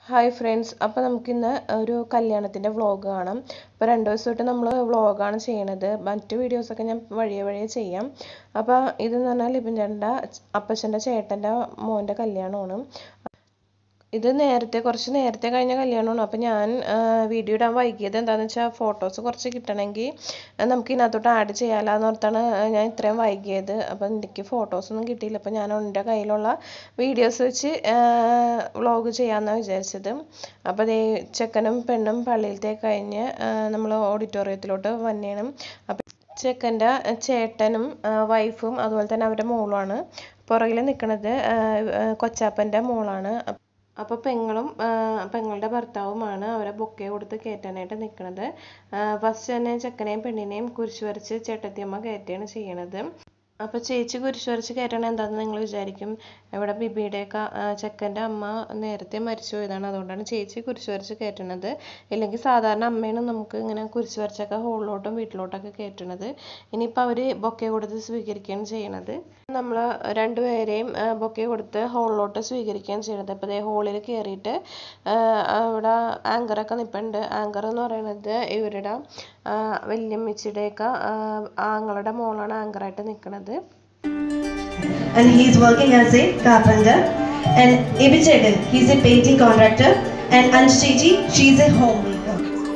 Hi friends അപ്പോൾ നമുക്കിന്ന് ഒരു കല്യാണത്തിൻ്റെ വ്ളോഗ് കാണാം അപ്പോൾ രണ്ട് ദിവസമായിട്ട് നമ്മൾ വ്ളോഗാണ് ചെയ്യണത് മറ്റു വീഡിയോസൊക്കെ ഞാൻ വഴിയെ വഴിയെ ചെയ്യാം അപ്പോൾ ഇതെന്ന് പറഞ്ഞാൽ ലിബിൻ ചേട്ടൻ്റെ അപ്പച്ചൻ്റെ ചേട്ടൻ്റെ മോൻ്റെ കല്യാണമാണ് ഇത് നേരത്തെ കുറച്ച് നേരത്തെ കഴിഞ്ഞ കല്യാണമാണ് അപ്പോൾ ഞാൻ വീഡിയോ ഇടാൻ വൈകിയത് എന്താണെന്ന് വെച്ചാൽ ഫോട്ടോസ് കുറച്ച് കിട്ടണമെങ്കിൽ നമുക്ക് ഇതിനകത്തോട്ട് ആഡ് ചെയ്യാമല്ലോ ഓർത്താണ് ഞാൻ ഇത്രയും വൈകിയത് അപ്പോൾ എനിക്ക് ഫോട്ടോസൊന്നും കിട്ടിയില്ല അപ്പോൾ ഞാൻ എൻ്റെ കയ്യിലുള്ള വീഡിയോസ് വെച്ച് വ്ളോഗ് ചെയ്യാമെന്നാണ് വിചാരിച്ചത് അപ്പോൾ അതേ ചെക്കനും പെണ്ണും പള്ളിയിലത്തെ കഴിഞ്ഞ് നമ്മൾ ഓഡിറ്റോറിയത്തിലോട്ട് വന്നേണം അപ്പം ചെക്കൻ്റെ ചേട്ടനും വൈഫും അതുപോലെ തന്നെ അവരുടെ മോളുമാണ് പുറകിൽ നിൽക്കുന്നത് കൊച്ചാപ്പൻ്റെ മോളാണ് അപ്പോൾ പെങ്ങളും പെങ്ങളുടെ ഭർത്താവുമാണ് അവരെ ബൊക്കെ കൊടുത്ത് കയറ്റാനായിട്ട് നിൽക്കുന്നത് ഫസ്റ്റ് തന്നെ ചെക്കനെയും പെണ്ണിനെയും കുരിശ് വരച്ച് ചേട്ടത്തിയമ്മ കയറ്റുകയാണ് ചെയ്യണത് അപ്പോൾ ചേച്ചി കുരിശ് വരച്ച് കയറ്റണം എന്താണെന്ന് നിങ്ങൾ വിചാരിക്കും ഇവിടെ ബിബിയുടെയൊക്കെ ചെക്കൻ്റെ അമ്മ നേരത്തെ മരിച്ചു പോയതാണ് അതുകൊണ്ടാണ് ചേച്ചി കുരിശ് വരച്ച് കയറ്റണത് ഇല്ലെങ്കിൽ സാധാരണ അമ്മയാണ് നമുക്ക് ഇങ്ങനെ കുരിശ് വരച്ചൊക്കെ ഹോളിലോട്ടും വീട്ടിലോട്ടൊക്കെ കയറ്റണത് ഇനിയിപ്പോൾ അവർ ബൊക്കെ കൊടുത്ത് സ്വീകരിക്കുകയാണ് ചെയ്യണത് നമ്മൾ രണ്ടുപേരെയും ബൊക്കെ കൊടുത്ത് ഹോളിലോട്ട് സ്വീകരിക്കുകയാണ് ചെയ്യണത് അപ്പോൾ അതേ ഹോളിൽ കയറിയിട്ട് അവിടെ ആങ്കറൊക്കെ നിൽപ്പുണ്ട് ആങ്കർ എന്ന് പറയുന്നത് ഇവരുടെ വല്യമ്മച്ചിയുടെയൊക്കെ ആങ്ങളുടെ മോളാണ് ആങ്കറായിട്ട് നിൽക്കുന്നത് and he is working as a carpenter. And Ibichegan, he is a painting contractor. And Anshiji, she is a homemaker.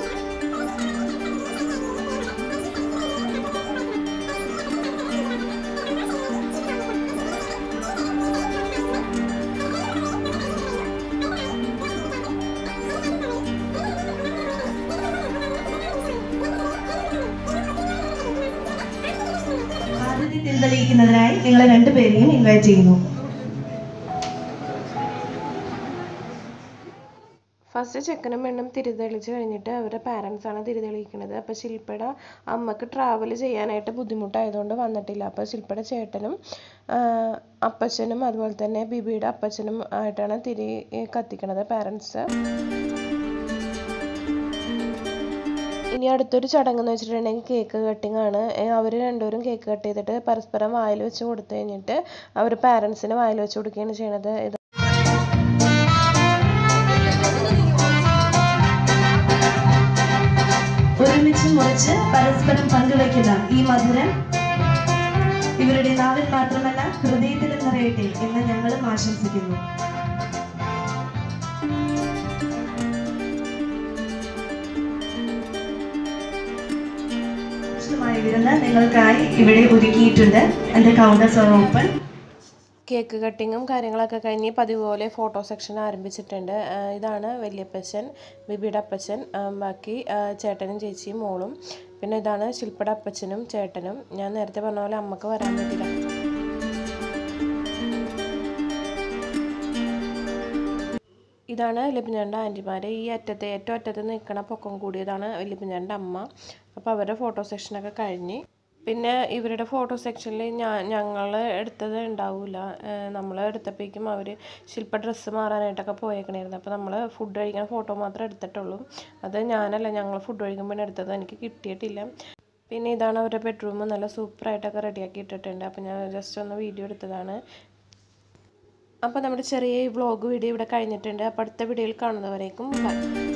ആദ്യത്തെ തിരിതെളിയിക്കുന്നതിനായി നിങ്ങളെ രണ്ടുപേരെയും ഇൻവൈറ്റ് ചെയ്യുന്നു ഫസ്റ്റ് ചെക്കനും പെണ്ണും തിരിതെളിച്ച് കഴിഞ്ഞിട്ട് അവരുടെ പാരൻസ് ആണ് തിരിതെളിയിക്കുന്നത് അപ്പോൾ ശില്പയുടെ അമ്മക്ക് ട്രാവൽ ചെയ്യാനായിട്ട് ബുദ്ധിമുട്ടായതുകൊണ്ട് വന്നിട്ടില്ല അപ്പോൾ ശില്പയുടെ ചേട്ടനും അപ്പച്ചനും അതുപോലെ തന്നെ ബിബിയുടെ അപ്പച്ചനും ആയിട്ടാണ് തിരി കത്തിക്കണത് പാരൻസ് ഇനി അടുത്തൊരു ചടങ്ങ് എന്ന് വെച്ചിട്ടുണ്ടെങ്കിൽ കേക്ക് കട്ടിംഗ് ആണ് അവർ രണ്ടുപേരും കേക്ക് കട്ട് ചെയ്തിട്ട് പരസ്പരം വായിൽ വെച്ച് കൊടുത്തു കഴിഞ്ഞിട്ട് അവർ പാരൻസിന് വായിൽ വെച്ച് കൊടുക്കുകയാണ് ചെയ്യണത് ഇത് ഒരുമിച്ച് മുറിച്ച് പരസ്പരം പങ്കുവയ്ക്കുന്ന ഈ മധുരം ഇവരുടെ നാവിൽ മാത്രമല്ല ഹൃദയത്തിലും നിറയട്ടെ എന്ന് ഞങ്ങളും ആശംസിക്കുന്നു വിശദമായ വിരുന്ന് നിങ്ങൾക്കായി ഇവിടെ ഒരുക്കിയിട്ടുണ്ട് എൻ്റെ കൗണ്ടേഴ്സ് ആർ ഓപ്പൺ കേക്ക് കട്ടിങ്ങും കാര്യങ്ങളൊക്കെ കഴിഞ്ഞ് പതിവ് പോലെ ഫോട്ടോ സെക്ഷൻ ആരംഭിച്ചിട്ടുണ്ട് ഇതാണ് വല്യപ്പച്ചൻ ബിബിയുടെ അപ്പച്ചൻ ബാക്കി ചേട്ടനും ചേച്ചിയും മോളും പിന്നെ ഇതാണ് ശില്പയുടെ അപ്പച്ചനും ചേട്ടനും ഞാൻ നേരത്തെ പറഞ്ഞ പോലെ അമ്മക്ക് വരാൻ പറ്റില്ല ഇതാണ് ലിബിഞ്ഞാൻ്റെ ആൻറ്റിമാർ ഈ അറ്റത്തെ ഏറ്റവും അറ്റത്ത് നിൽക്കണ പൊക്കം കൂടിയതാണ് ലിബിഞ്ഞാൻ്റെ അമ്മ അപ്പോൾ അവരുടെ ഫോട്ടോ സെക്ഷനൊക്കെ കഴിഞ്ഞ് പിന്നെ ഇവരുടെ ഫോട്ടോ സെക്ഷനിൽ ഞാൻ ഞങ്ങൾ എടുത്തത് ഉണ്ടാവില്ല നമ്മൾ എടുത്തപ്പോഴേക്കും അവർ ശില്പ ഡ്രസ്സ് മാറാനായിട്ടൊക്കെ പോയേക്കണായിരുന്നു അപ്പോൾ നമ്മൾ ഫുഡ് കഴിക്കുന്ന ഫോട്ടോ മാത്രമേ എടുത്തിട്ടുള്ളൂ അത് ഞാനല്ല ഞങ്ങൾ ഫുഡ് കഴിക്കുമ്പോൾ എടുത്തത് എനിക്ക് കിട്ടിയിട്ടില്ല പിന്നെ ഇതാണ് അവരുടെ ബെഡ്റൂം നല്ല സൂപ്പറായിട്ടൊക്കെ റെഡിയാക്കി ഇട്ടിട്ടുണ്ട് അപ്പോൾ ഞാൻ ജസ്റ്റ് ഒന്ന് വീഡിയോ എടുത്തതാണ് അപ്പോൾ നമ്മുടെ ചെറിയ വ്ളോഗ് വീഡിയോ ഇവിടെ കഴിഞ്ഞിട്ടുണ്ട് അപ്പോൾ അടുത്ത വീഡിയോയിൽ കാണുന്നവരേക്കും ബൈ